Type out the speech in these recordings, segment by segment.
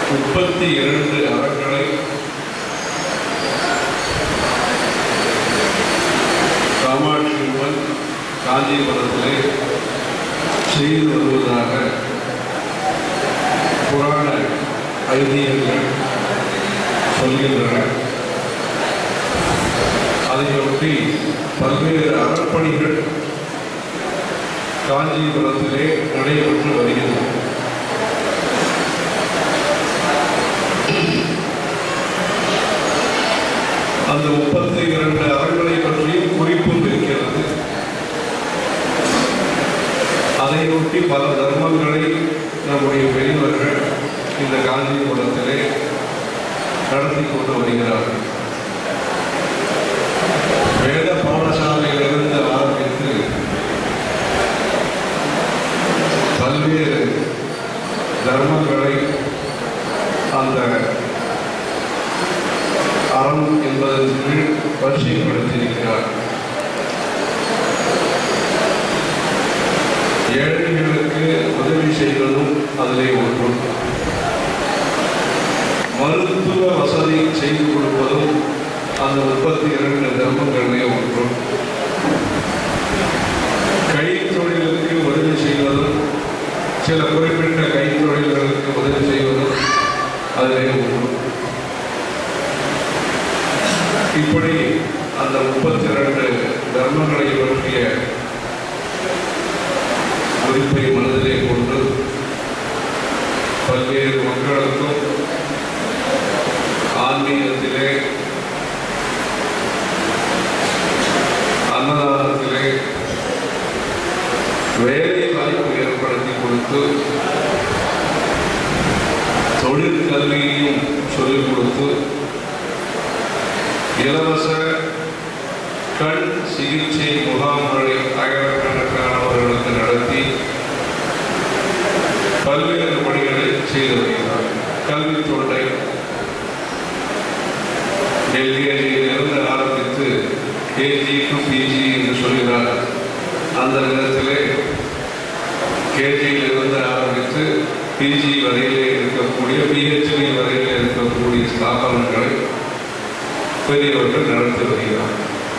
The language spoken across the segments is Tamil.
முப்பத்தி இரண்டு அறங்களை காமாட்சி அம்மன் காஞ்சிபுரத்திலே செய்து வருவதாக புராண ஐதீகங்கள் சொல்கின்றன அதையொட்டி பல்வேறு அறப்பணிகள் காஞ்சிபுரத்திலே நடைபெற்று வருகிறது அந்த முப்பத்தி இரண்டு அறங்களை பற்றியும் குறிப்பும் இருக்கிறது அதையொட்டி பல தர்மங்களை நம்முடைய பெரியவர்கள் இந்த காஞ்சிபுரத்திலே நடத்தி கொண்டு வருகிறார்கள் வேத பாடசாலையிலிருந்து ஆரம்பித்து பல்வேறு தர்மங்களை அந்த அறம் என்பதன் கீழ் வரிசைப்படுத்தியிருக்கிறார் ஏழைகளுக்கு உதவி செய்வதும் அதிலே ஒன்று மருத்துவ வசதி செய்து கொடுப்பதும் அந்த முப்பத்தி இரண்டு தர்மங்களிலே ஒன்று கைத்தொழிலுக்கு உதவி செய்வதும் சில குறிப்பிட்ட கைத்தொழில்களுக்கு உதவி செய்வதும் அதிலே ஒன்று இப்படி அந்த முப்பத்தி இரண்டு தர்மங்களை பற்றிய குறிப்பை மனதிலே கொண்டு பல்வேறு மக்களுக்கும் ஆன்மீகத்திலே அன்னதானத்திலே வேலை வாய்ப்பு ஏற்படுத்தி கொடுத்து தொழில் கல்வியையும் சொல்லிக் கொடுத்து இலவச கண் சிகிச்சை முகாம்களை ஆயிரக்கணக்கானவர்களுக்கு நடத்தி பல்வேறு பணிகளை செய்து வருகிறார் கல்வி தொண்டை எல்கேஜியிலிருந்து ஆரம்பித்து கேஜி டு பிஜி என்று சொல்கிறார் அந்த நேரத்திலே கேஜியிலிருந்து ஆரம்பித்து பிஜி வரையிலே இருக்கக்கூடிய பிஹெச்டி வரையிலே இருக்கக்கூடிய ஸ்தாபனங்களை பெரியவர்கள் நடத்தி வருகிறார்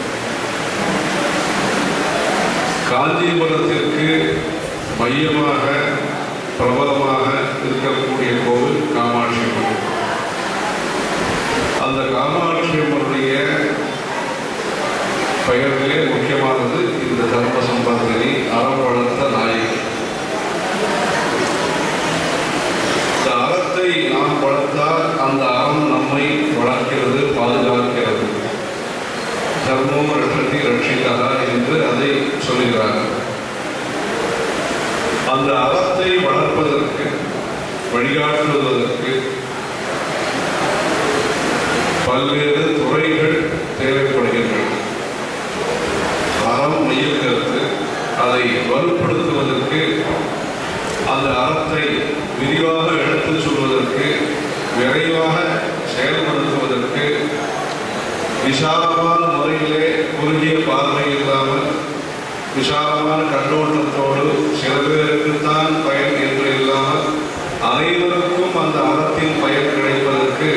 காஞ்சிபுரத்திற்கு மையமாக பிரபலமாக இருக்கக்கூடிய கோவில் காமாட்சி அம்மன் அந்த காமாட்சி அம்மனுடைய பெயரிலே முக்கியமானது இந்த தர்ம சம்பந்தினி அறம் வளர்த்த நாயகி இந்த அறத்தை நாம் வளர்த்தால் அந்த அறம் நம்மை வளர்க்கிறது பாதுகாக்கிறது தர்மம் ரட்சத்தி ரட்சிதா என்று அதை சொல்கிறார் அந்த அறத்தை வளர்ப்பதற்கு வழிகாட்டுவதற்கு பல்வேறு துறைகள் தேவைப்படுகின்றன அறம் மையக்கருத்து அதை வலுப்படுத்துவதற்கு அந்த அறத்தை விரிவாக எடுத்துச் சொல்வதற்கு விரைவாக செயல்படுத்துவதற்கு விசாலமான முறையிலே குறுகிய பார்வை இல்லாமல் விசாலமான கண்ணோட்டத்தோடு சில பேருக்குத்தான் பயன் என்று இல்லாமல் அனைவருக்கும் அந்த அறத்தின் பயன் கிடைப்பதற்கு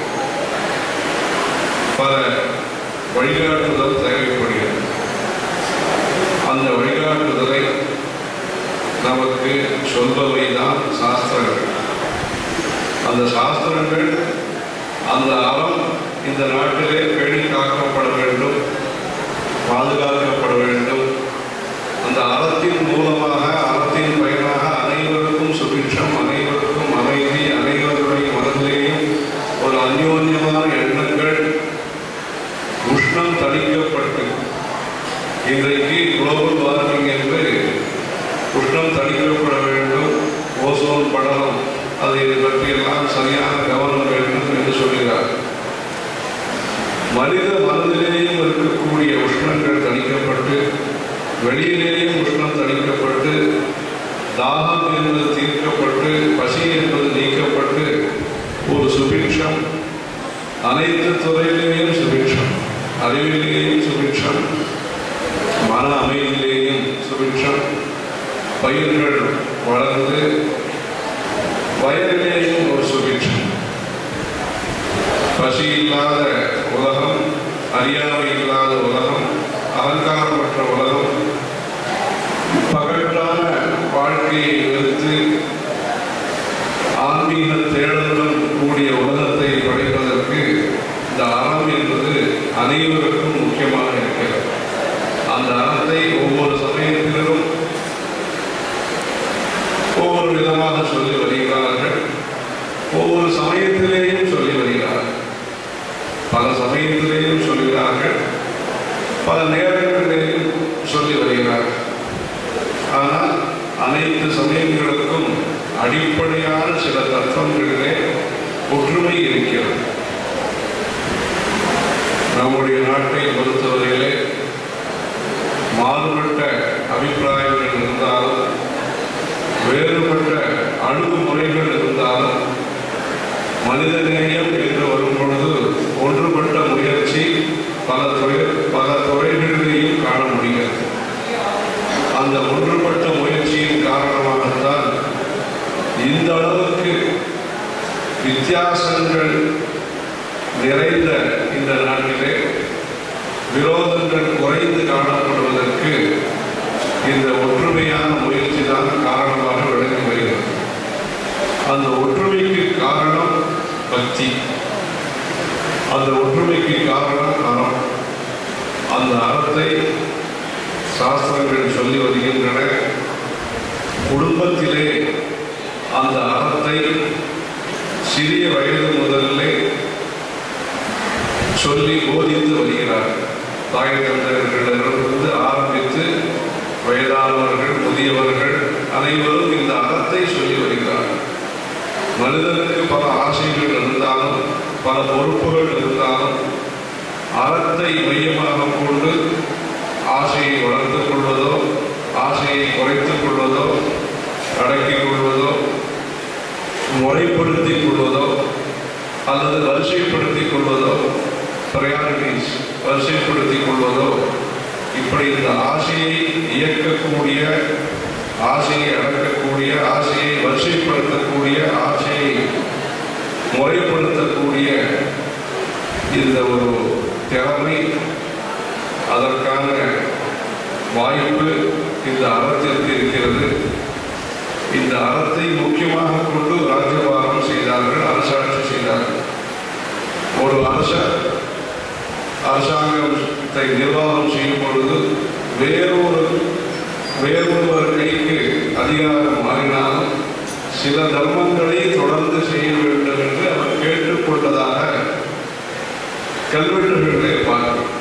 பல வழிகாட்டுதல் தேவைப்படுகிறது அந்த வழிகாட்டுதலை நமக்கு சொல்பவைதான் சாஸ்திரங்கள் அந்த சாஸ்திரங்கள் அந்த அறம் இந்த நாட்டிலே பேணி காக்கப்பட வேண்டும் பாதுகாக்கப்பட வேண்டும் அந்த அறத்தின் மூலமாக அறத்தின் பயனாக அனைவருக்கும் சுபிட்சம் அனைவருக்கும் அமைதி அனைவருடைய மனதிலேயும் ஒரு அந்யோன்யமான எண்ணங்கள் உஷ்ணம் தணிக்கப்பட்டு இன்றைக்கு குளோபல் வார்மிங் என்று உஷ்ணம் தணிக்கப்பட வேண்டும் ஓசோன் படலம் அதை பற்றியெல்லாம் சரியான கவனம் வேண்டும் என்று சொல்கிறார் மனித மனதிலேயும் இருக்கக்கூடிய உஷ்ணங்கள் தணிக்கப்பட்டு வெளியிலேயும் உஷ்ணம் தணிக்கப்பட்டு தாகம் என்பது தீர்க்கப்பட்டு பசி என்பது நீக்கப்பட்டு ஒரு சுபிக்ஷம் அனைத்து துறையிலேயும் சுபிக்ஷம் அறிவிலேயும் சுபிக்ஷம் மன அமைதியிலேயும் சுபிக்ஷம் பயிர்கள் வளர்ந்து வயதிலேயும் ஒரு சுபிக்ஷம் இல்லாத உலகம் அறியாமை இல்லாத உலகம் அலங்காரமற்ற உலகம் பகட்டான வாழ்க்கையை வெறுத்து ஆன்மீக தேடலுடன் கூடிய உலகத்தை படைப்பதற்கு இந்த அறம் என்பது அனைவருக்கும் முக்கியமாக இருக்கிறது அந்த அறத்தை ஒவ்வொரு சமயத்திலும் ஒவ்வொரு விதமாக சொல்லி வருகிறார்கள் ஒவ்வொரு சமயத்திலேயும் சொல்லி வருகிறார்கள் பல சமயத்திலேயும் சொல்கிறார்கள் பல நேரங்களிலேயும் சொல்லி வருகிறார்கள் ஆனால் அனைத்து சமயங்களுக்கும் அடிப்படையான சில தத்துவங்களிலே ஒற்றுமை இருக்கிறது நம்முடைய நாட்டை பொறுத்தவரையிலே மாறுபட்ட அபிப்பிராயங்கள் இருந்தாலும் வேறுபட்ட அணுகுமுறைகள் இருந்தாலும் மனிதநேயம் என்று வரும் பொழுது ஒன்றுபட்ட முயற்சி பல துறை பல துறைகளிலேயும் காண முடிகிறது அந்த ஒன்றுபட்ட முயற்சியின் காரணமாகத்தான் இந்த அளவுக்கு வித்தியாசங்கள் நிறைந்த இந்த நாட்டிலே விரோதங்கள் குறைந்து காணப்படுவதற்கு இந்த ஒற்றுமையான முயற்சி தான் காரணமாக விளங்கி வருகிறது அந்த ஒற்றுமைக்கு காரணம் பக்தி அந்த ஒற்றுமைக்கு காரணம் அறம் அந்த அறத்தை சாஸ்திரங்கள் சொல்லி வருகின்றன குடும்பத்திலே அந்த அறத்தை சிறிய வயது முதல்லே சொல்லி போதித்து வருகிறார் தாய் தந்தையர்களிடமிருந்து ஆரம்பித்து வயதானவர்கள் முதியவர்கள் அனைவரும் இந்த அறத்தை சொல்லி வருகிறார்கள் மனிதனுக்கு பல ஆசைகள் இருந்தாலும் பல பொறுப்புகள் இருந்தாலும் அறத்தை மையமாக கொண்டு ஆசையை வளர்த்துக் கொள்வதோ ஆசையை குறைத்துக் கொள்வதோ அடக்கிக் கொள்வதோ முறைப்படுத்திக் கொள்வதோ அல்லது வரிசைப்படுத்திக் கொள்வதோ ப்ரையாரிட்டிஸ் வரிசைப்படுத்திக் கொள்வதோ இப்படி இந்த ஆசையை இயக்கக்கூடிய ஆசையை அடக்கக்கூடிய ஆசையை வரிசைப்படுத்தக்கூடிய ஆசையை முறைப்படுத்தக்கூடிய இந்த ஒரு திறமை அதற்கான வாய்ப்பு இந்த அறத்திற்கு இருக்கிறது இந்த அறத்தை முக்கியமாக கொண்டு ராஜ்யபாரம் செய்தார்கள் அரசாட்சி செய்தார்கள் ஒரு அரச அரசாங்கத்தை நிர்வாகம் செய்யும் பொழுது வேறொரு வேறொருவர் கைக்கு அதிகாரம் மாறினாலும் சில தர்மங்களை தொடர்ந்து செய்ய வேண்டும் என்று அவர் கேட்டுக்கொண்டதாக கல்வெட்டுகளிலே பார்க்கிறோம்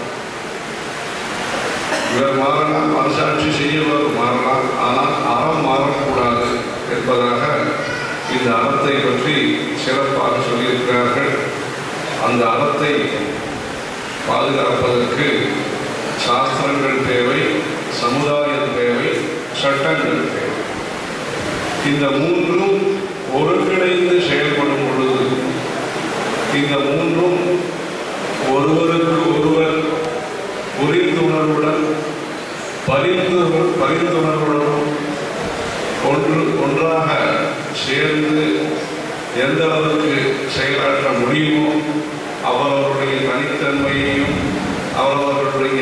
இவர் மாறலாம் அரசாட்சி செய்யவர் மாறலாம் ஆனால் அறம் மாறக்கூடாது என்பதாக இந்த அறத்தை பற்றி சிறப்பாக சொல்லியிருக்கிறார்கள் அந்த அறத்தை பாதுகாப்பதற்கு சாஸ்திரங்கள் தேவை சமுதாயம் தேவை சட்டங்கள் தேவை இந்த மூன்றும் ஒருங்கிணைந்து செயல்படும் பொழுது இந்த மூன்றும் ஒருவருக்கு ஒருவர் புரிந்துணர்வுடன் பரிந்து பரிந்துணர்வுடனும் ஒன்று ஒன்றாக சேர்ந்து எந்த அளவுக்கு செயலாற்ற முடியுமோ அவரவருடைய தனித்தன்மையையும் அவரவர்களுடைய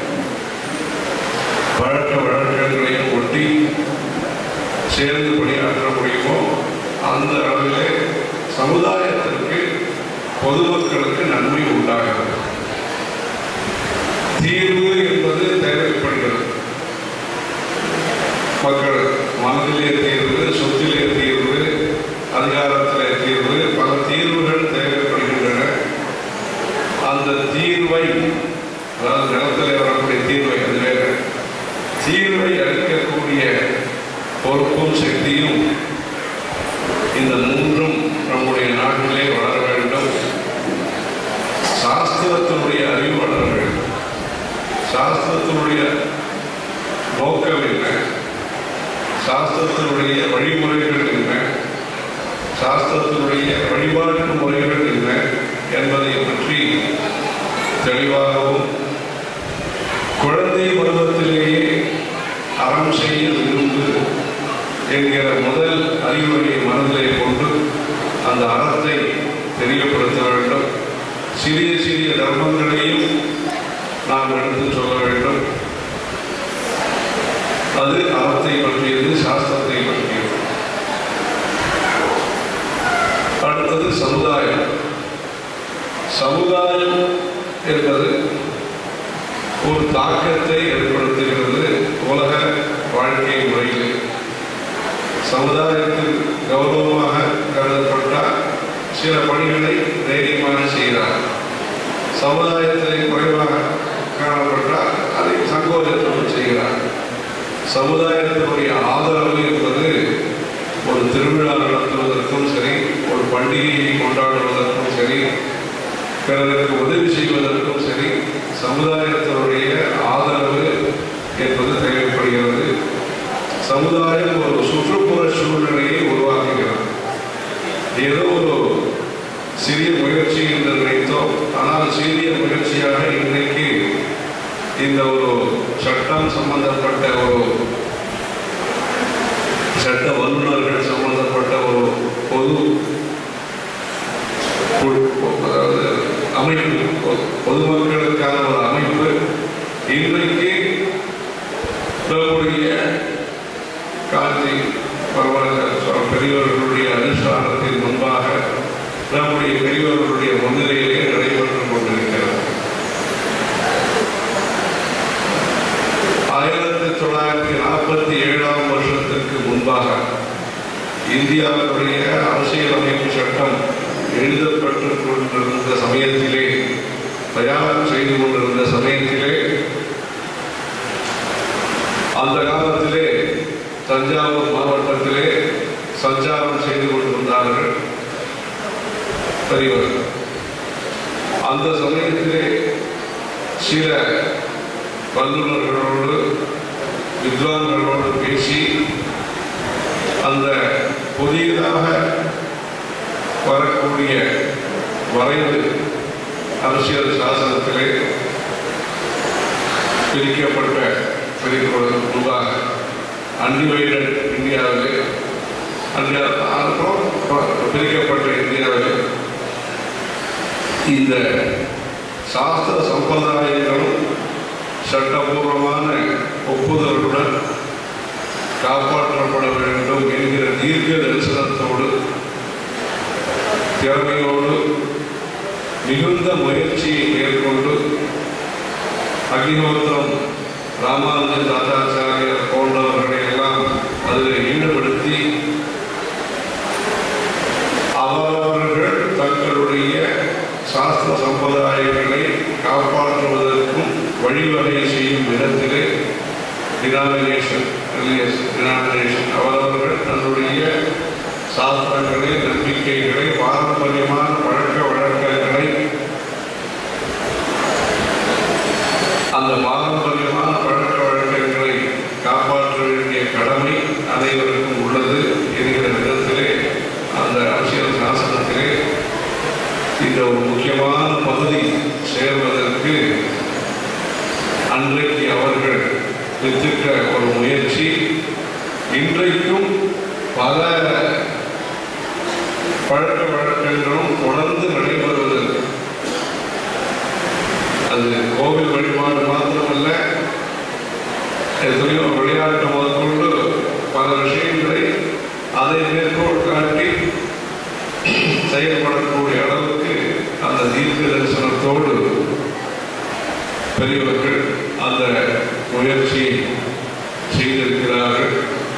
பழக்க வழக்கங்களையும் ஒட்டி சேர்ந்து பணியாற்ற முடியுமோ அந்த அளவிலே சமுதாயத்திற்கு பொதுமக்களுக்கு நன்மை உண்டாகிறது தீர்வு என்பது தேவைப்படுகிறது மக்கள் மனதிலே தீர்வு சொத்திலே தீர்வு அதிகாரத்திலே தீர்வு பல தீர்வுகள் தேவைப்படுகின்றன அந்த தீர்வை அதாவது நிலத்தில் வரக்கூடிய தீர்வை அது வேறு தீர்வை அளிக்கக்கூடிய பொறுப்பும் சக்தியும் இந்த மூன்றும் நம்முடைய நாட்டிலே வளர வேண்டும் சாஸ்திரத்தினுடைய அறிவு வளர வேண்டும் சாஸ்திரத்தினுடைய நோக்கம் என்ன சாஸ்திரத்தினுடைய வழிமுறைகள் என்ன சாஸ்திரத்தினுடைய வழிபாட்டு முறைகள் என்ன என்பதை பற்றி தெளிவாகவும் குழந்தை பருவத்திலேயே அறம் செய்ய விரும்பு என்கிற முதல் அறிவுரையை மனதிலே கொண்டு அந்த அறத்தை தெரியப்படுத்த வேண்டும் சிறிய சிறிய தர்மங்களையும் நாம் எடுத்து சொல்ல வேண்டும் அது அறத்தை பற்றியது சாஸ்திரத்தை பற்றியது அடுத்தது சமுதாயம் சமுதாயம் என்பது ஒரு தாக்கத்தை ஏற்படுத்துகிறது உலக வாழ்க்கை முறையில் சமுதாயத்தில் கௌரவமாக கருதப்பட்டால் சில பணிகளை தைரியமாக செய்கிறார் சமுதாயத்தில் குறைவாக காணப்பட்டால் அதை சங்கோஜத்தோடு செய்கிறார் சமுதாயத்தினுடைய ஆதரவு என்பது ஒரு திருவிழா நடத்துவதற்கும் சரி ஒரு பண்டிகையை கொண்டாடுவதற்கும் சரி பிறருக்கு உதவி செய்வதற்கும் சரி சமுதாயத்தினுடைய ஆதரவு என்பது தேவைப்படுகிறது சமுதாயம் ஒரு சுற்றுப்புற சூழ்நிலையை உருவாக்குகிறது ஏதோ ஒரு சிறிய முயற்சி என்று நினைத்தோம் ஆனால் சிறிய முயற்சியாக இன்றைக்கு இந்த ஒரு சட்டம் சம்பந்தப்பட்ட ஒரு சட்ட வல்லுநர்கள் சம்பந்தப்பட்ட ஒரு பொது குழு- அதாவது அமைப்பு பொ- பொதுமக்களுக்கான ஒரு அமைப்பு இன்றைக்கு நம்முடைய காந்தி பரவாயில்ல பெரியவர்களுடைய அனுஷ்டானத்தின் முன்பாக நம்முடைய பெரியவர்களுடைய முன்னிலையிலே நடைபெற்றுக் கொண்டிருக்கிறது ஆயிரத்தி தொள்ளாயிரத்தி நாற்பத்தி ஏழாம் வருஷத்திற்கு முன்பாக இந்தியாவுடைய அரசியலமைப்பு சட்டம் எழுதப்பட்டுக் கொண்டிருந்த சமயத்திலே தயார் செய்து கொண்டிருந்த சமயத்திலே அந்த காலத்திலே தஞ்சாவூர் மாவட்டத்திலே சஞ்சாரம் செய்து கொண்டிருந்தார்கள் பெரியவர் அந்த சமயத்திலே சில வல்லுநர்களோடு வித்வான்களோடு பேசி அந்த புதியதாக வரக்கூடிய வரைவு அரசியல் சாசனத்திலே பிரிக்கப்பட்ட பிரிக்கப்படும் முன்பாக அன்டிவைடட் இந்தியாவிலே அந்த அப்புறம் பிரிக்கப்பட்ட இந்தியாவிலே இந்த சாஸ்திர சம்பிரதாயங்களும் சட்டபூர்வமான ஒப்புதலுடன் காப்பாற்றப்பட வேண்டும் என்கிற தீர்க்க தரிசனத்தோடு திறமையோடு மிகுந்த முயற்சியை மேற்கொண்டு அக்னிஹோத்திரம் ராமானுஜ தாத்தாச்சாரியர் போன்றவர்களை எல்லாம் அதில் ஈடுபடுத்தி அவரவர்கள் தங்களுடைய சாஸ்திர சம்பிரதாயங்களை காப்பாற்றுவதற்கும் வழிவகை செய்யும் விதத்திலே டினாமினேஷன் ரிலியஸ் டினாமினேஷன் அவரவர்கள் தன்னுடைய சாஸ்திரங்களை நம்பிக்கைகளை பாரம்பரியமான பழக்க வழக்கங்களை அந்த பாரம்பரியமான பழக்க வழக்கங்களை காப்பாற்ற வேண்டிய கடமை அனைவருக்கும் உள்ளது என்கிற விதத்திலே அந்த அரசியல் சாசனத்திலே இந்த ஒரு முக்கியமான பகுதி சேர்வதற்கு அன்றைக்கு அவர்கள் வித்திட்ட ஒரு முயற்சி இன்றைக்கும் பல பழக்க வழக்கங்களும் தொடர்ந்து நடைபெறுவது அது கோவில் வழிபாடு மாத்திரமல்ல எத்தனையோ விளையாட்டு முதற்கொண்டு பல விஷயங்களை அதை மேற்கோள் காட்டி செயல்படக்கூடிய அளவுக்கு அந்த தீர்க்க தரிசனத்தோடு பெரியவர்கள் அந்த முயற்சியை செய்திருக்கிறார்கள்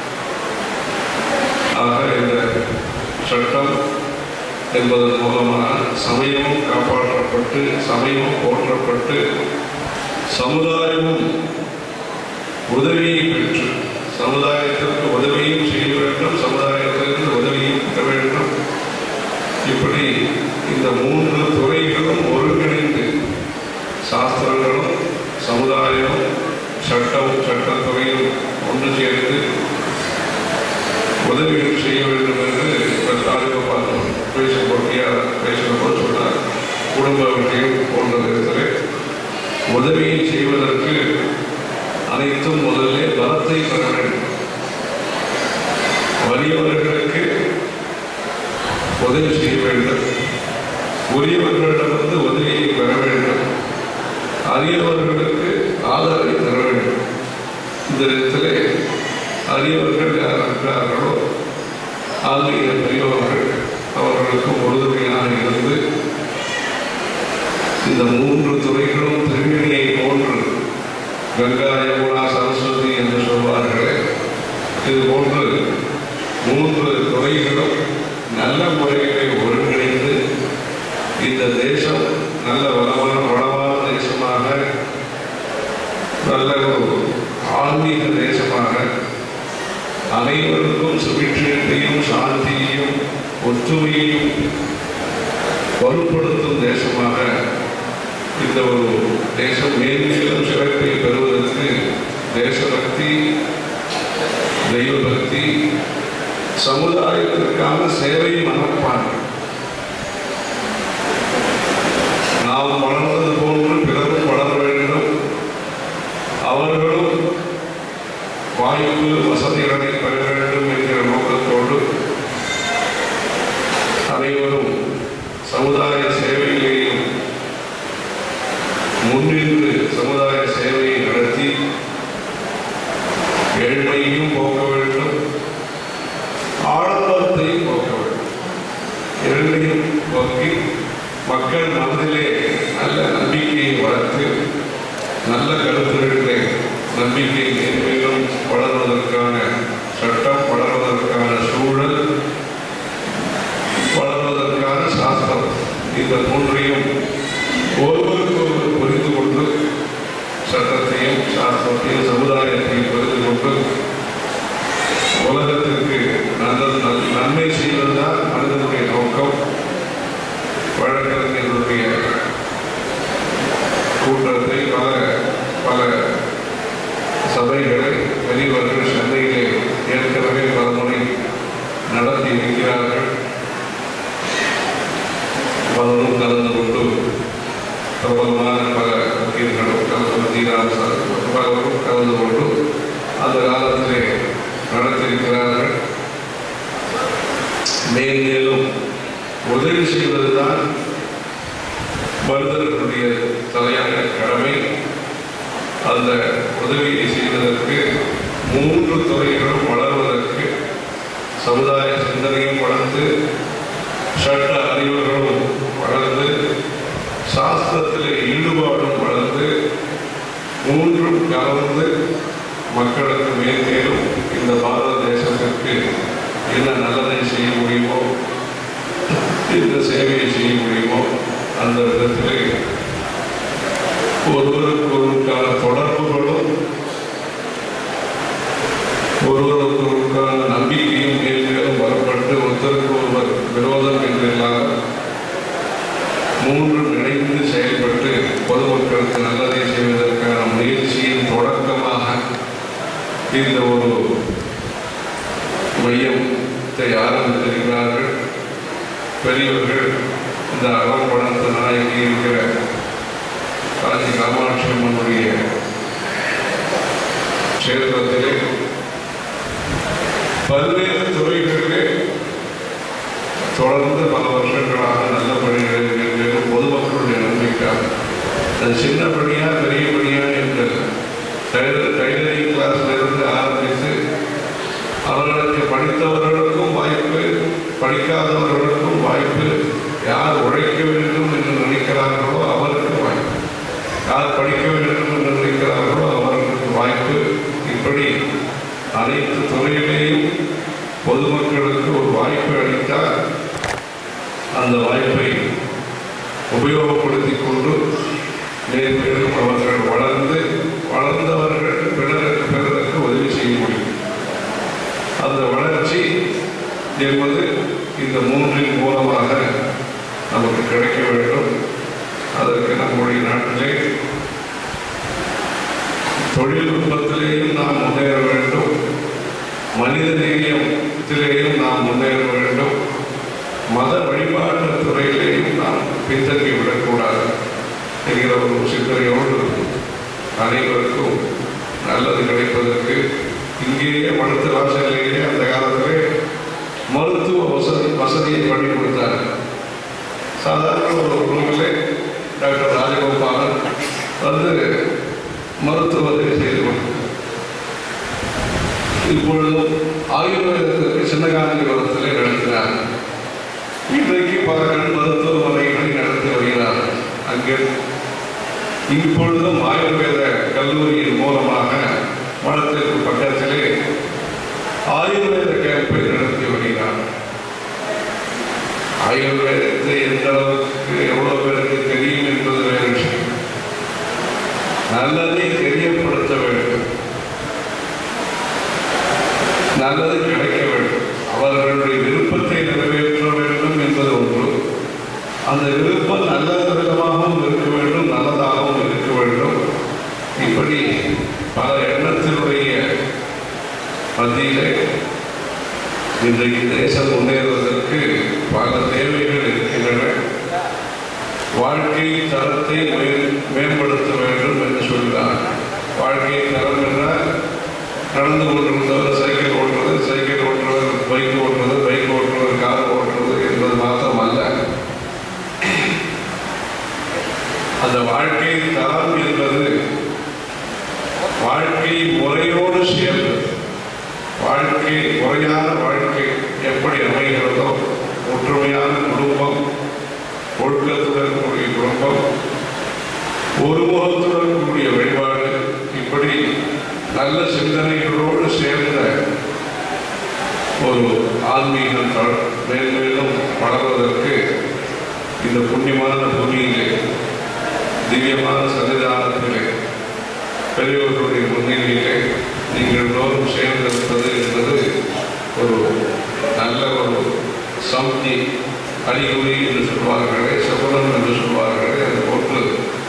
ஆக இந்த சட்டம் என்பதன் மூலமாக சமயமும் காப்பாற்றப்பட்டு சமயமும் போற்றப்பட்டு சமுதாயமும் உதவியை பெற்று சமுதாயத்திற்கு உதவியும் செய்ய வேண்டும் சமுதாயத்திற்கு உதவியும் பெற வேண்டும் இப்படி இந்த மூன்று துறைகளும் ஒருங்கிணைந்து சாஸ்திரங்களும் சமுதாயமும் சட்டம் சட்டத்துறையும் ஒன்று சேர்ந்து உதவிகள் செய்ய வேண்டும் என்று இவர் ராஜகோபால் பேசப்பட்டியார் பேசுகிறபோது சொன்னார் குடும்ப விஷயம் போன்ற விதத்திலே உதவியை செய்வதற்கு அனைத்தும் முதல்ல பலத்தை பெற வேண்டும் வலியவர்களுக்கு உதவி செய்ய வேண்டும் உரியவர்களிடமிருந்து உதவியை அரியவர்களுக்கு ஆதரவை தர வேண்டும் இந்த இடத்திலே அரியவர்கள் யார் இருக்கிறார்களோ ஆன்மீக பெரியவர்கள் அவர்களுக்கு உறுதுணையாக இருந்து இந்த மூன்று துறைகளும் திருமணியை போன்று கங்கா யமுனா சரஸ்வதி என்று சொல்வார்களே இது போன்று மூன்று துறைகளும் நல்ல முறையிலே ஒருங்கிணைந்து இந்த தேசம் நல்ல வளமான வளமான தேசமாக நல்ல ஒரு ஆன்மீக தேசமாக அனைவருக்கும் சுபிட்சத்தையும் சாந்தியையும் ஒற்றுமையையும் வலுப்படுத்தும் தேசமாக இந்த ஒரு தேசம் மேன்மேலும் சிறப்பை பெறுவதற்கு தேசபக்தி தெய்வபக்தி சமுதாயத்திற்கான சேவை மனப்பான்மை நாம் வளர்ந்தது போன்று பிறரும் வளர வேண்டும் அவர்களும் வாய்ப்பு வசதிகளை பெற வேண்டும் என்கிற நோக்கத்தோடு அனைவரும் சமுதாய சேவையிலேயும் முன்னின்று சமுதாய சேவையை நடத்தி ஏழ்மையையும் போக்க வேண்டும் ஆடம்பரத்தையும் போக்க வேண்டும் இரண்டையும் போக்கி மக்கள் மனதிலே நல்ல நம்பிக்கையை வளர்த்து நல்ல கருத்துகளிலே நம்பிக்கை மேன்மேலும் வளர்வதற்கான சட்டம் வளர்வதற்கான சூழல் வளர்வதற்கான சாஸ்திரம் இந்த மூன்றையும் ஒருவருக்கு ஒருவர் புரிந்து கொண்டு சட்டத்தையும் சாஸ்திரத்தையும் சமுதாயத்தையும் புரிந்து கொண்டு உலகத்திற்கு நல்ல நல்- நன்மை செய்வதுதான் மனிதனுடைய நோக்கம் வழக்கறிஞர்களுடைய கூட்டத்தை பல பல சபைகளை பெரியவர்கள் சென்னையிலே ஏற்கனவே பல முறை நடத்தி இருக்கிறார்கள் பலரும் கலந்து கொண்டு பிரபலமான பல வக்கீல்களும் கலந்து தீராம பலரும் கலந்து கொண்டு அந்த காலத்திலே நடத்தியிருக்கிறார்கள் மேலும் உதவி செய்வதுதான் மனிதர்களுடைய தலையான கடமை அந்த உதவியை செய்வதற்கு மூன்று துறைகளும் வளர்வதற்கு சமுதாய சிந்தனையும் வளர்ந்து சட்ட அறிவுகளும் வளர்ந்து சாஸ்திரத்தில் ஈடுபாடும் வளர்ந்து மூன்றும் கலந்து மக்களுக்கு மேலும் இந்த பாரத தேசத்திற்கு என்ன நல்லதை செய்ய முடியுமோ எந்த சேவையை செய்ய முடியுமோ அந்த விதத்திலே ஒருவருக்கு ஒருவருக்கான தொடர்புகளும் ஒருவருக்கு ஒருவருக்கான நம்பிக்கையும் மேலும் வரப்பட்டு ஒருத்தருக்கு ஒருவர் விரோதம் என்றில்லாத மூன்றும் இணைந்து செயல்பட்டு பொதுமக்களுக்கு நல்லதை செய்வதற்கான முயற்சியின் தொடக்கமாக இந்த ஒரு மையத்தை ஆரம்பித்திருக்கிறார்கள் பெரியவர்கள் இந்த அகம்பணத்து நாயகி இருக்கிற காஞ்சி காமாட்சி அம்மனுடைய கஷேத்திரத்திலே பல்வேறு துறைகளிலே தொடர்ந்து பல வருஷங்களாக நல்ல பணிகளை மேலும் பொதுமக்களுடைய நன்மைக்காக அது சின்ன பணியா பெரிய பணியா என்று டைலர் டைலரிங் கிளாஸ்ல இருந்து ஆரம்பித்து அவர்களுக்கு படித்தவர்களுக்கும் வாய்ப்பு படிக்காதவர்களுக்கும் வாய்ப்பு யார் உழைக்க வேண்டும் என்று நினைக்கிறார்களோ அவருக்கு வாய்ப்பு யார் படிக்க வேண்டும் என்று நினைக்கிறார்களோ அவர்களுக்கு வாய்ப்பு இப்படி அனைத்து துறையிலேயும் பொதுமக்களுக்கு ஒரு வாய்ப்பு அளித்தால் அந்த வாய்ப்பை உபயோகப்படுத்திக் கொண்டு மேலும் அவர்கள் வளர்ந்து வளர்ந்தவர்கள் பிறருக்கு பிறருக்கு உதவி செய்ய முடியும் அந்த வளர்ச்சி என்பது இந்த மூன்றின் மூலமாக நமக்கு கிடைக்க வேண்டும் அதற்கு நம்முடைய நாட்டிலே தொழில்நுட்பத்திலேயும் நாம் முன்னேற வேண்டும் மனித நேயத்திலேயும் நாம் முன்னேற வேண்டும் மத வழிபாட்டு துறையிலேயும் நாம் பின்தங்கி விடக்கூடாது என்கிற ஒரு சிந்தனையோடு அனைவருக்கும் நல்லது கிடைப்பதற்கு இங்கேயே மருத்துவ வாசலிலேயே அந்த காலத்திலே மருத்துவ வசதி வசதியை பண்ணி கொடுத்தார் சாதாரண ஒரு ரூமில் டாக்டர் ராஜகோபாலன் வந்து மருத்துவ உதவி செய்து கொண்டிருக்கிறார் இப்பொழுதும் ஆயுர்வேதத்திற்கு சின்னகாந்திபுரத்திலே நடத்தினார் இன்றைக்கு பல கண் மருத்துவமனைகளை நடத்தி வருகிறார் அங்கே இப்பொழுதும் ஆயுர்வேத கல்லூரியின் மூலமாக மடத்திற்கு பக்கத்திலே ஆயுர்வேத கேம்பை நடத்தி வருகிறார் ஆயுர்வேதத்தை எந்த அளவுக்கு எவ்வளவு பேருக்கு தெரியும் என்பது வேறு விஷயம் நல்லதை தெரியப்படுத்த வேண்டும் நல்லது கிடைக்க வேண்டும் அவர்களுடைய விருப்பத்தை நிறைவேற்ற வேண்டும் என்பது ஒன்று அந்த விருப்பம் நல்ல விதமாகவும் இருக்க வேண்டும் நல்லதாகவும் இருக்க வேண்டும் இப்படி பல எண்ணத்தினுடைய மத்தியிலே இன்றைக்கு தேசம் முன்னேறுவதற்கு பல தேவைகள் இருக்கின்றன வாழ்க்கை தரத்தை மே- மேம்படுத்த வேண்டும் என்று சொல்கிறார் வாழ்க்கை தரம் என்றால் நடந்து கொண்டிருந்தவர் சைக்கிள் ஓட்டுறது சைக்கிள் ஓட்டுறவர் பைக் ஓட்டுறது பைக் ஓட்டுறவர் கார் ஓட்டுறது என்பது மாத்திரம் அல்ல அந்த வாழ்க்கை தரம் என்பது வாழ்க்கை முறையோடு சேர்ந்து வாழ்க்கை முறையான வாழ்க்கை எப்படி அமைகிறதோ ஒற்றுமையான குடும்பம் ஒழுக்கத்துடன் கூடிய குடும்பம் ஒருமுகத்துடன் கூடிய வழிபாடு இப்படி நல்ல சிந்தனைகளோடு சேர்ந்த ஒரு ஆன்மீகம் த- மேன்மேலும் வளர்வதற்கு இந்த புண்ணியமான பூமியிலே திவ்யமான சன்னிதானத்திலே பெரியவர்களுடைய முன்னிலையிலே நீங்கள் எல்லோரும் சேர்ந்திருப்பது என்பது ஒரு நல்ல ஒரு சம்தி அறிகுறி என்று சொல்வார்களே சகுனம் என்று சொல்வார்களே அது போன்று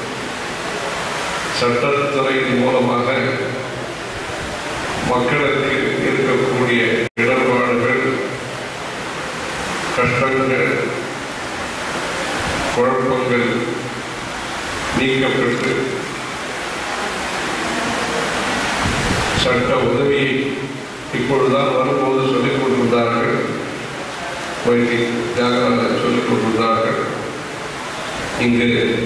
சட்டத்துறையின் மூலமாக மக்களுக்கு இருக்கக்கூடிய இடர்பாடுகள் கஷ்டங்கள் குழப்பங்கள் நீக்கப்பட்டு சட்ட உதவியை இப்பொழுதுதான் வரும்போது சொல்லிக் கொண்டிருந்தார்கள் வைத்தி தியாகராஜர் சொல்லிக் கொண்டிருந்தார்கள் இங்கு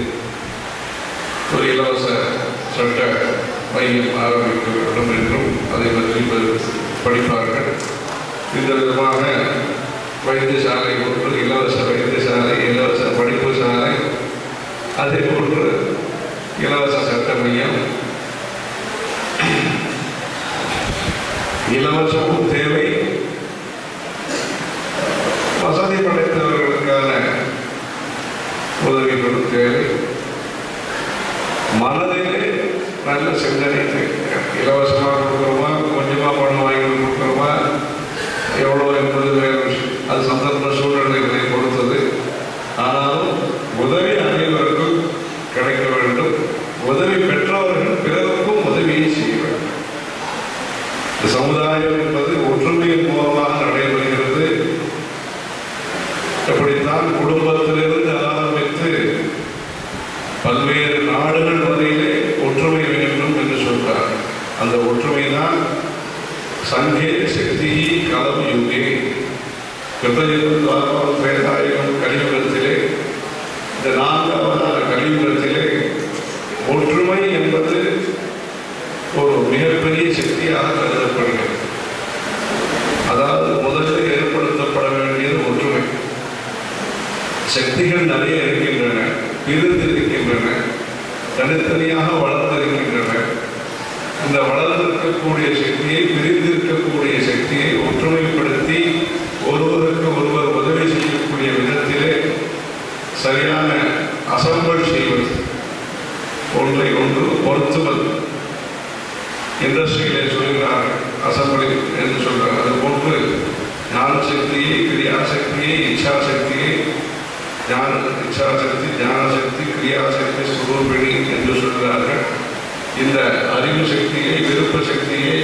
ஒரு இலவச சட்ட மையம் ஆரம்பிக்க வேண்டும் என்றும் அதை பற்றி ப- படிப்பார்கள் இந்த விதமாக வைத்தியசாலை ஒன்று இலவச வைத்தியசாலை இலவச படிப்பு சாலை அதே போன்று இலவச சட்ட மையம் இலவசமும் தேவை வசதி படைத்தவர்களுக்கான உதவிகளும் தேவை மனதிலே நல்ல சிந்தனை தேவை. இலவசமாக கொடுக்குறோமா கொஞ்சமாக பணம் வாங்கி கொடுக்குறோமா எவ்வளோ என்பது வேறு விஷயம் அது சந்தர்ப்ப சூழ்நிலைகளை பொறுத்தது ஆனாலும் உதவி அனைவருக்கும் கிடைக்க வேண்டும் உதவி பெற்றவர்கள் பிறருக்கும் உதவியை செய்ய வேண்டும் இந்த சமுதாயம் என்பது ஒற்றுமையின் மூலமாக நடைபெறுகிறது அப்படித்தான் குடும்பத்திலிருந்து ஆரம்பித்து பல்வேறு நாடுகள் வரையிலே ஒற்றுமை வேண்டும் என்று சொல்றார் அந்த ஒற்றுமை தான் சங்கே சக்தி கலம் யுகே கிருத்தயுகம் துவாபரம் திரேதாயுகம் கலியுகத்திலே இந்த நான்காவதான கலியுகத்திலே ஒற்றுமை என்பது ஒரு மிகப்பெரிய சக்தியாக கருதப்படுகிறது அதாவது முதலில் ஏற்படுத்தப்பட வேண்டியது ஒற்றுமை சக்திகள் நிறைய இருக்கின்றன பிரிந்திருக்கின்றன தனித்தனியாக வளர்ந்திருக்கின்றன இந்த வளர்ந்திருக்கக்கூடிய சக்தியை பிரிந்திருக்கக்கூடிய சக்தியை ஒற்றுமைப்படுத்தி ஒருவருக்கு ஒருவர் உதவி செய்யக்கூடிய விதத்திலே சரியான அசம்பல் செய்வது ஒன்றை ஒன்று பொருத்துவது இண்டஸ்ட்ரியிலே சொல்கிறார்கள் அசம்பிளி என்று சொல்றாங்க அது போன்று ஞான சக்தியை கிரியா சக்தியை இச்சா சக்தியை ஞான இச்சா சக்தி ஞான சக்தி கிரியா சக்தி சுரூபிணி என்று சொல்கிறார்கள் இந்த அறிவு சக்தியை விருப்ப சக்தியை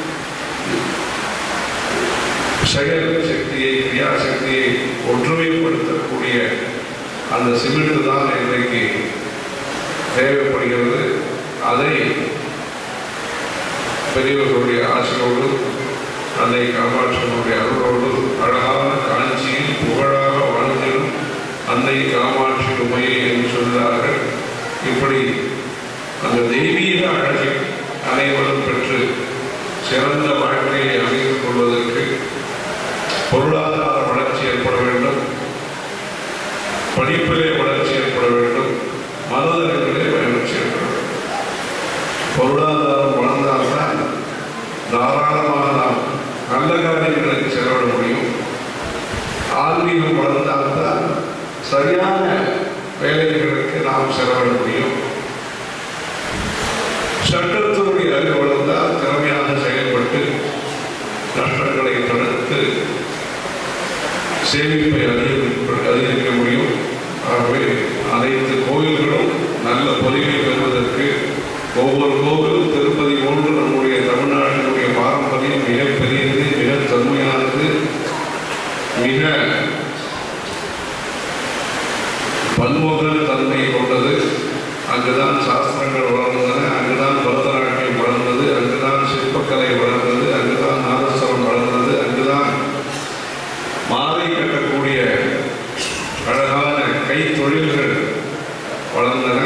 செயல் சக்தியை கிரியா சக்தியை ஒற்றுமைப்படுத்தக்கூடிய அந்த சிமெண்ட் தான் இன்றைக்கு தேவைப்படுகிறது அதை பெரியவர்களுடைய ஆசையோடு அன்னை காமாட்சியினுடைய அருளோடு அழகான காஞ்சியில் புகழாக வாழ்ந்திடும் அன்னை காமாட்சி உமையை என்று சொல்கிறார்கள் இப்படி தெய்வீக அழகை அனைவரும் பெற்று சிறந்த வாழ்க்கையை அமைத்துக் கொள்வதற்கு பொருளாதார வளர்ச்சி ஏற்பட வேண்டும் படிப்பிலே வளர்ச்சி ஏற்பட வேண்டும் மனதளவிலே வளர்ச்சி ஏற்பட வேண்டும் பொருளாதாரம் வளர்ந்தால்தான் தாராளமாக நாம் நல்ல காரியங்களுக்கு செலவிட முடியும் ஆன்மீகம் வளர்ந்தால்தான் சரியான வேலைகளுக்கு நாம் செலவிட முடியும் சட்டத்துடைய அறிவு வளர்ந்தால் திறமையாக செயல்பட்டு நஷ்டங்களை தடுத்து சேமிப்பை அதிகரிக்க அதிகரிக்க முடியும் ஆகவே அனைத்து கோயில்களும் நல்ல பொலிவை பெறுவதற்கு ஒவ்வொரு கோவிலும் திருப்பதி போன்று நம்முடைய தமிழ்நாட்டினுடைய பாரம்பரியம் மிகப்பெரியது மிக தொன்மையானது மிக பன்முக தன்மை கொண்டது அங்குதான் சாஸ்திரங்கள் வளர்ந்தன அங்குதான் பரதநாட்டியம் வளர்ந்தது அங்குதான் சிற்பக்கலை வளர்ந்தது அங்குதான் நாதஸ்வரம் வளர்ந்தது அங்குதான் மாலை கட்டக்கூடிய அழகான கைத்தொழில்கள் வளர்ந்தன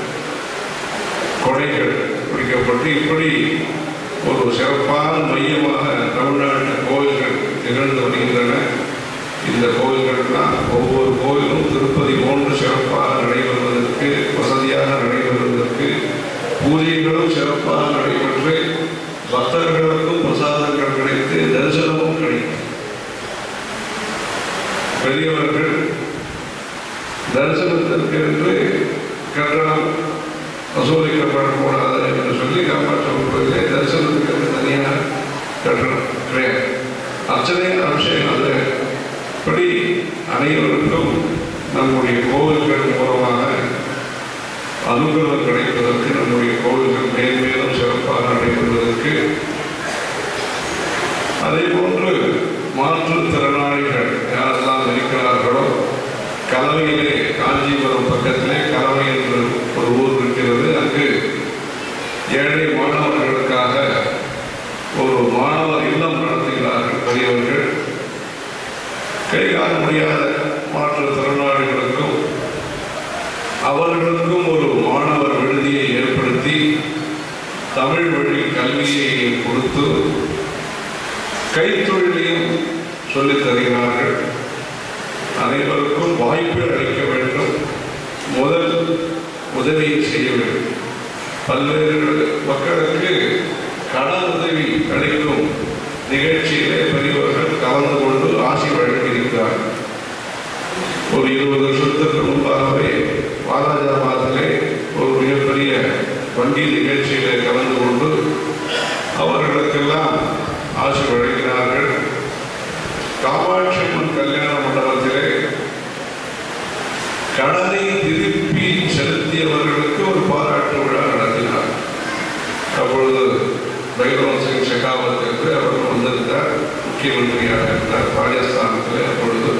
கொடைகள் பிடிக்கப்பட்டு இப்படி ஒரு சிறப்பான மையமாக தமிழ்நாட்டு கோயில்கள் திகழ்ந்து வருகின்றன இந்த கோயில்கள்லாம் ஒவ்வொரு கோயிலும் திருப்பதி போன்று சிறப்பாக நடைபெறுவதற்கு வசதியாக நடைபெறுவதற்கு பூஜைகளும் சிறப்பாக நடைபெற்று பக்தர்களுக்கும் பிரசாதங்கள் கிடைத்து தரிசனமும் கிடைக்கும் பெரியவர்கள் தரிசனத்திற்கு என்று கட்டணம் வசூலிக்கப்படக்கூடாது என்று சொல்லி காமாட்சி கோயிலே தரிசனத்துக்கு என்று தனியான கட்டணம் கிடையாது அர்ச்சனை அபிஷேகம் அது இப்படி அனைவருக்கும் நம்முடைய கோவில்கள் மூலமாக அனுகிரகம் கிடைப்பதற்கு நம்முடைய கோவில்கள் மேன்மேலும் சிறப்பாக நடைபெறுவதற்கு அதே போன்று மாற்றுத்திறனாளிகள் யாரெல்லாம் இருக்கிறார்களோ கலவையிலே காஞ்சிபுரம் பக்கத்திலே கலவை என்று ஒரு ஊர் இருக்கிறது அங்கு ஏழை மாணவர்களுக்காக ஒரு மாணவர் இல்லம் நடத்துகிறார்கள் பெரியவர்கள் கை காண முடியாத மாற்றுத்திறனாளிகளுக்கும் அவர்களுக்கும் ஒரு மாணவர் விடுதியை ஏற்படுத்தி தமிழ் வழி கல்வியை கொடுத்து கைத்தொழிலையும் சொல்லித் தருகிறார்கள் அனைவருக்கும் வாய்ப்பு அளிக்க வேண்டும் முதல் உதவியை செய்ய வேண்டும் பல்வேறு மக்களுக்கு கடன் உதவி அளிக்கும் நிகழ்ச்சியிலே பெரியவர்கள் கலந்து கொண்டு ஆசி வழங்கியிருக்கிறார்கள் ஒரு இருபது வருஷத்துக்கு முன்பாகவே வாலாஜாபாத்திலே ஒரு மிகப்பெரிய வண்டி நிகழ்ச்சியிலே கலந்து கொண்டு அவர்களுக்கெல்லாம் ஆசி வழங்கினார்கள் காமாட்சி அம்மன் கல்யாண மண்டபத்திலே கடனை திருப்பி செலுத்தியவர்களுக்கு ஒரு பாராட்டு விழா நடத்தினார் அப்பொழுது பைரவன் சிங் ஷெகாவத் என்று அவர் வந்திருந்தார் முக்கியமந்திரியாக இருந்தார் ராஜஸ்தானத்தில் அப்பொழுது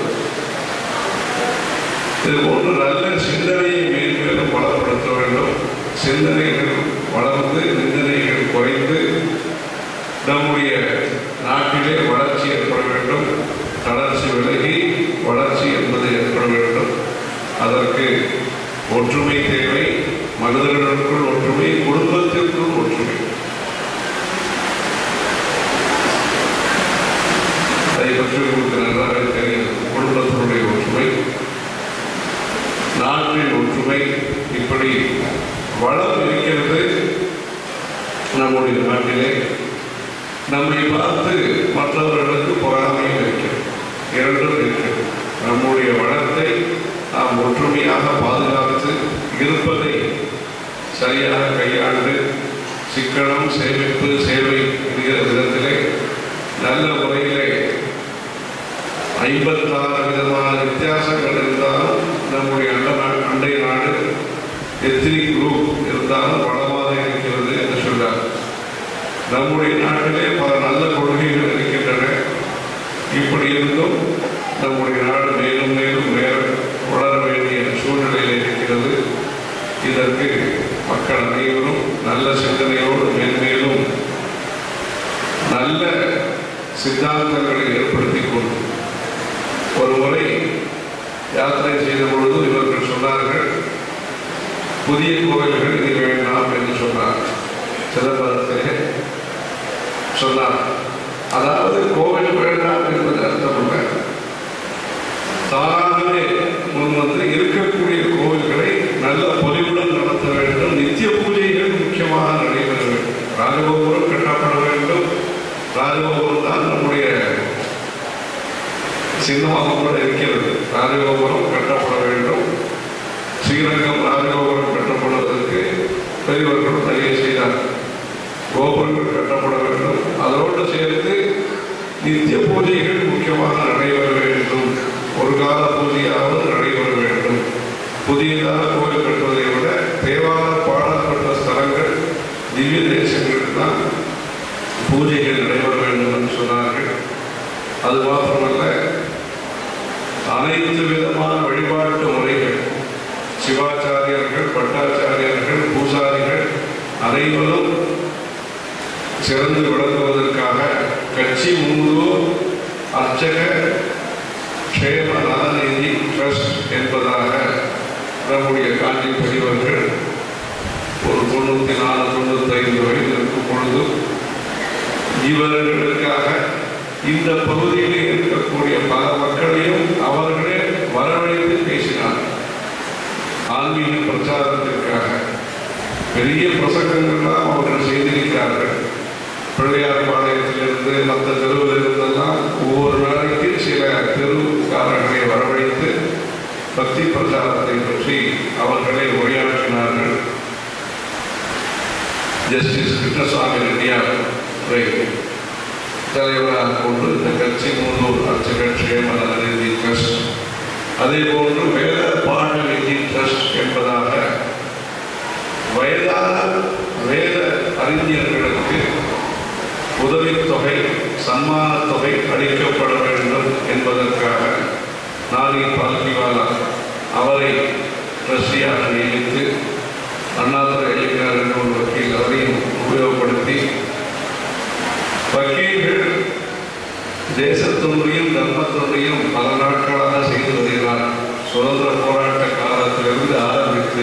இது போன்று நல்ல சிந்தனையை மேன்மேலும் வளப்படுத்த வேண்டும் சிந்தனைகள் வளர்ந்து நிந்தனைகள் குறைந்து நம்முடைய நாட்டிலே வளர்ச்சி ஏற்பட வேண்டும் தளர்ச்சி விலகி வளர்ச்சி என்பது ஏற்பட வேண்டும் அதற்கு ஒற்றுமை தேவை மனிதர்களுக்குள் ஒற்றுமை குடும்பத்திற்குள் ஒற்றுமை அதை பற்றி உங்களுக்கு நன்றாக தெரியும் குடும்பத்தினுடைய ஒற்றுமை நாட்டின் ஒற்றுமை இப்படி வளம் இருக்கிறது நம்முடைய நாட்டிலே நம்மை பார்த்து மற்றவர்களுக்கு பொறாமையும் இருக்கிறது இரண்டும் இருக்கிறது நம்முடைய வளத்தை நாம் ஒற்றுமையாக பாதுகாத்து இருப்பதை சரியாக கையாண்டு சிக்கனம் சேமிப்பு சேவை என்கிற விதத்திலே நல்ல முறையிலே ஐம்பத்தாறு விதமான வித்தியாசங்கள் இருந்தாலும் நம்முடைய அண்ட நா- அண்டை நாடு எத்தனை குரூப் இருந்தாலும் வளமாக இருக்கிறது என்று சொல்றார் நம்முடைய நாட்டிலே பல நல்ல கொள்கைகள் இருக்கின்றன இப்படி இருந்தும் நம்முடைய நாடு மேலும் மேலும் மேல வளர வேண்டிய சூழ்நிலையில் இருக்கிறது இதற்கு மக்கள் அனைவரும் நல்ல சிந்தனையோடு மேன்மேலும் நல்ல சித்தாந்தங்களை ஏற்படுத்திக் கொண்டு ஒரு முறை யாத்திரை செய்த பொழுது இவர்கள் சொன்னார்கள் புதிய கோவில்கள் இனி வேண்டாம் என்று சொன்னார் சிதம்பரத்திலே சொன்னார் அதாவது கோவில் வேண்டாம் என்பது அர்த்தமல்ல தானாகவே முன் வந்து இருக்கக்கூடிய கோவில்களை நல்ல பொலிவுடன் நடத்த வேண்டும் நித்திய பூஜைகள் முக்கியமாக நடைபெற வேண்டும் ராஜகோபுரம் கட்டப்பட வேண்டும் ராஜகோபுரம் தான் நம்முடைய சின்னமாக கூட இருக்கிறது ராஜகோபுரம் கட்டப்பட வேண்டும் ஸ்ரீரங்கம் ராஜகோபுரம் கட்டப்படுவதற்கு பெரியவர்கள் தயவு செய்தார் கோபுரங்கள் கட்டப்பட வேண்டும் அதோடு சேர்த்து நித்திய பூஜைகள் முக்கியமாக நடைபெற வேண்டும் ஒரு கால பூஜையாவது நடைபெற வேண்டும் புதியதாக கோவில் கட்டுவதை விட தேவார பாடப்பட்ட ஸ்தலங்கள் திவ்ய தேசங்களுக்கு தான் பூஜைகள் நடைபெற வேண்டும் என்று சொன்னார்கள் அது மாத்திரமல்ல அனைத்து விதமான வழிபாட்டு முறைகள் சிவாச்சாரியர்கள் பட்டாச்சாரியர்கள் பூசாரிகள் அனைவரும் சிறந்து விளங்குவதற்காக கட்சி முழுவதும் அர்ச்சக க்ஷேம நலநிதி ட்ரஸ்ட் என்பதாக நம்முடைய காஞ்சி பெரியவர்கள் ஒரு தொண்ணூற்றி நாலு தொண்ணூத்தைந்து வயது இருக்கும் பொழுது இவர்களுக்காக இந்த பகுதியில் இருக்கக்கூடிய பல மக்களையும் அவர்களே வரவழைத்து பேசினார் ஆன்மீக பிரச்சாரத்திற்காக பெரிய பிரசங்கங்கள்லாம் அவர்கள் செய்திருக்கிறார்கள் பிள்ளையார் பாளையத்திலிருந்து மற்ற தெருவில் இருந்தெல்லாம் ஒவ்வொரு நாளைக்கு சில தெருக்காரர்களை வரவழைத்து பக்தி பிரச்சாரத்தை பற்றி அவர்களை உரையாற்றினார்கள் ஜஸ்டிஸ் கிருஷ்ணசுவாமி ரெட்டியார் உரை தலைவராக கொண்டு இந்த கட்சி மூலூர் அர்ச்சகர் க்ஷேம நலநிதி ட்ரஸ்ட் அதே போன்று வேத பாட நிதி ட்ரஸ்ட் என்பதாக வயதான வேத அறிஞர்களுக்கு உதவித்தொகை சன்மான தொகை அளிக்கப்பட வேண்டும் என்பதற்காக நாரி பால்கிவாலா அவரை ட்ரஸ்டியாக நியமித்து அண்ணாதுரை ஐயங்கார் என்ற ஒரு வக்கீல் அவரையும் உபயோகப்படுத்தி வக்கீல்கள் தேசத்தொன்றையும் தர்மத்தொன்றையும் பல நாட்களாக செய்து வருகிறார் சுதந்திர போராட்ட காலத்திலிருந்து ஆரம்பித்து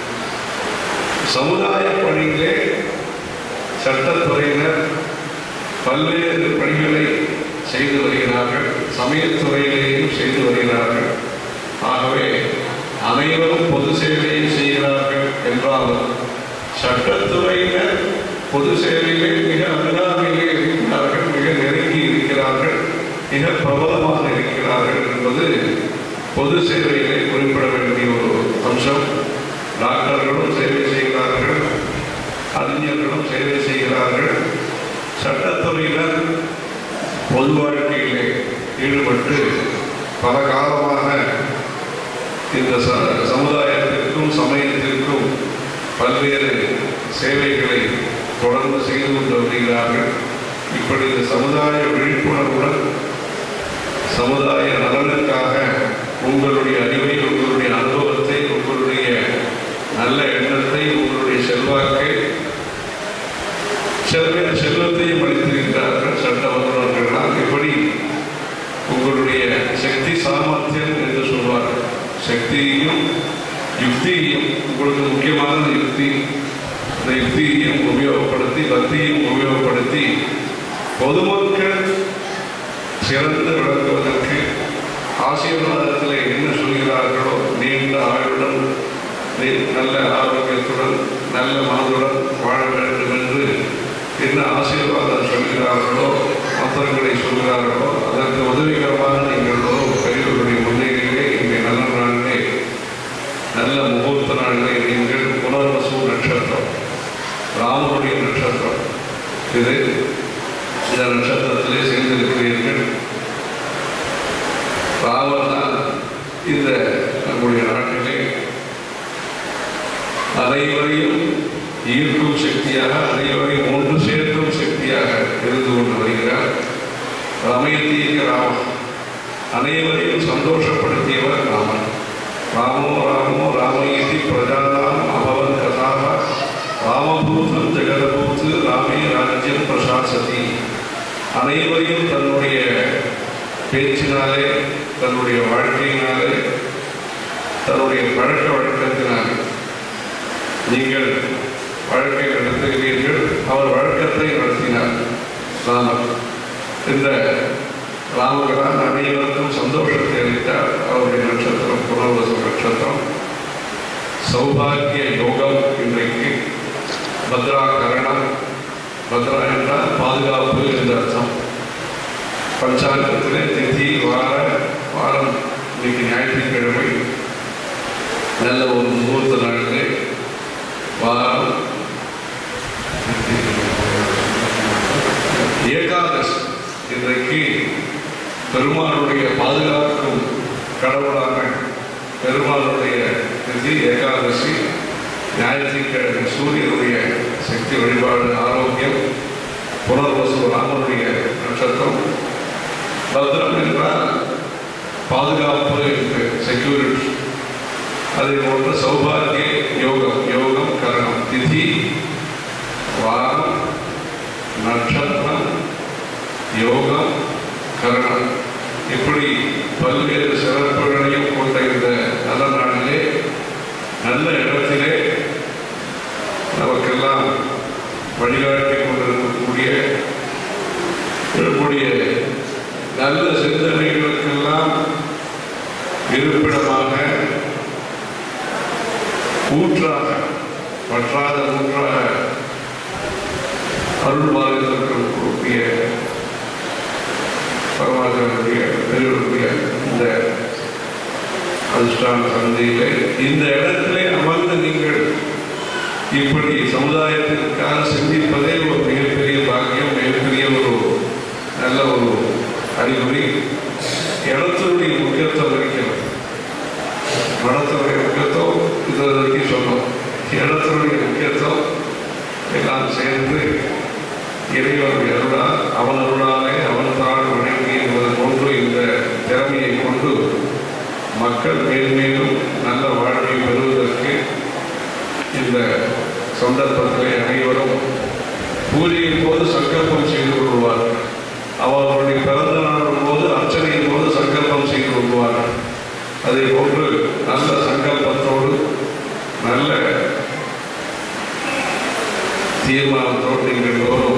சமுதாய பணியிலே சட்டத்துறையினர் பல்வேறு பணிகளை செய்து வருகிறார்கள் சமயத்துறையிலேயும் செய்து வருகிறார்கள் ஆகவே அனைவரும் பொது சேவையை செய்கிறார்கள் என்றாலும் சட்டத்துறையினர் பொது சேவையிலே மிக அருகாமையிலே இருக்கிறார்கள் மிக நெருங்கி இருக்கிறார்கள் மிக பிரபலமாக இருக்கிறார்கள் என்பது பொது சேவையிலே குறிப்பிட வேண்டிய ஒரு அம்சம் டாக்டர்களும் சேவை செய்கிறார்கள் அறிஞர்களும் சேவை செய்கிறார்கள் சட்டத்துறையினர் பொது வாழ்க்கையிலே ஈடுபட்டு பல காலமாக இந்த ச- சமுதாயத்திற்கும் சமயத்திற்கும் பல்வேறு சேவைகளை தொடர்ந்து செய்து கொண்டு வருகிறார்கள் இப்படி இந்த சமுதாய விழிப்புணர்வுடன் சமுதாய நலனுக்காக உங்களுடைய அறிவை உங்களுடைய அனுபவத்தை உங்களுடைய நல்ல எண்ணத்தை உங்களுடைய செல்வாக்கை செல்வ செல்வத்தையும் அளித்திருக்கிறார்கள் சட்ட வல்லுநர்கள்லாம் இப்படி உங்களுடைய சக்தி சாமர்த்தியம் என்று சொல்வார்கள் சக்தியையும் யுக்தியையும் உங்களுக்கு முக்கியமான யுக்தி இந்த யுக்தியையும் உபயோகப்படுத்தி பக்தியையும் உபயோகப்படுத்தி பொதுமக்கள் சிறந்து விளங்குவதற்கு ஆசீர்வாதத்தில் என்ன சொல்கிறார்களோ நீண்ட ஆயுடன் நீ- நல்ல ஆரோக்கியத்துடன் நல்ல மனதுடன் வாழ வேண்டும் என்று என்ன ஆசீர்வாதம் சொல்கிறார்களோ மந்திரங்களை சொல்கிறார்களோ அதற்கு உதவிகரமாக நீங்கள் ஒரு பெரியவர்களுடைய முன்னிலையிலே இங்கே நல்ல நாளிலே நல்ல முகூர்த்த நாளிலே நீங்கள் புனர்வசு நட்சத்திரம் ராமனுடைய நட்சத்திரம் இது இந்த நட்சத்திரத்திலே சேர்ந்திருக்கிறீர்கள் ராமர் தான் இந்த நம்முடைய நாட்டிலே அனைவரையும் ஈர்க்கும் சக்தியாக அனைவரையும் ஒன்று சேர்க்கும் சக்தியாக இருந்து கொண்டு வருகிறார் ரமயத்தீக ராமன் அனைவரையும் சந்தோஷப்படுத்தியவர் ராமன் ராமோ ராமோ ராமயதி பிரஜானாம் அபவன் கதாக ராமபூதம் ஜெகதபூத்து ராமே ராஜ்யம் பிரசாசதி அனைவரையும் தன்னுடைய பேச்சினாலே தன்னுடைய வாழ்க்கையினாலே தன்னுடைய பழக்க வழக்கத்தினாலே நீங்கள் வழக்கை நடத்துகிறீர்கள் அவர் வழக்கத்தை நடத்தினார் ராமர் இந்த ராமகிரான் அனைவருக்கும் சந்தோஷத்தை அளித்தார் அவருடைய நட்சத்திரம் புனர்வசு நட்சத்திரம் சௌபாகிய யோகம் இன்றைக்கு பத்ரா கரணம் பத்ரா என்றால் பாதுகாப்பு என்ற அர்த்தம் பஞ்சாங்கத்திலே திதி வார வாரம் இன்னைக்கு ஞாயிற்றுக்கிழமை நல்ல ஒரு முகூர்த்த நாளிலே வாரம் ஏகாதசி இன்றைக்கு பெருமாளுடைய பாதுகாக்கும் கடவுளான பெருமாளுடைய திதி ஏகாதசி ஞாயிற்றுக்கிழமை சூரியனுடைய சக்தி வழிபாடு ஆரோக்கியம் புனர்வசு ராமனுடைய நட்சத்திரம் பத்ரம் என்றால் பாதுகாப்பு என்று செக்யூரிட்டி அதே போன்று சௌபாகிய யோகம் யோகம் கரணம் திதி வாரம் நட்சத்திரம் யோகம் கரணம் இப்படி பல்வேறு சிறப்புகளையும் கொண்ட இந்த நல்ல நாளிலே நல்ல இடத்திலே நமக்கெல்லாம் வழிகாட்டி கொண்டிருக்கக்கூடிய இருக்கக்கூடிய நல்ல சிந்தனைகளுக்கெல்லாம் இருப்பிடமாக ஊற்றாக வற்றாத ஊற்றாக அருள் வாழ்ந்திருக்கக்கூடிய பரமாத்மனுடைய பெரியவருடைய இந்த அதிர்ஷ்டான சந்தையிலே இந்த இடத்திலே அமர்ந்து நீங்கள் இப்படி சமுதாயத்திற்காக சிந்திப்பதே ஒரு மிகப்பெரிய பாக்கியம் மிகப்பெரிய ஒரு நல்ல ஒரு அறிகுறி இடத்தினுடைய முக்கியத்துவம் இருக்கிறது மனத்தினுடைய முக்கியத்துவம் இது வரைக்கும் சொன்னோம் இடத்தினுடைய முக்கியத்துவம் எல்லாம் சேர்ந்து இறைவனுடைய அருளால் அவன் அருளாலே அவன் தான் வணங்கி என்பது போன்று இந்த திறமையை கொண்டு மக்கள் மேன்மேலும் நல்ல வாழ்வை பெறுவதற்கு இந்த சந்தர்ப்பத்திலே அனைவரும் பூஜையின் போது சங்கல்பம் செய்து கொள்வார்கள் அவர்களுடைய பிறந்த நாளின் போது அர்ச்சனையின் போது சங்கல்பம் செய்து கொள்வார்கள் அதே போன்று நல்ல சங்கல்பத்தோடு நல்ல தீர்மானத்தோடு நீங்கள் எல்லோரும்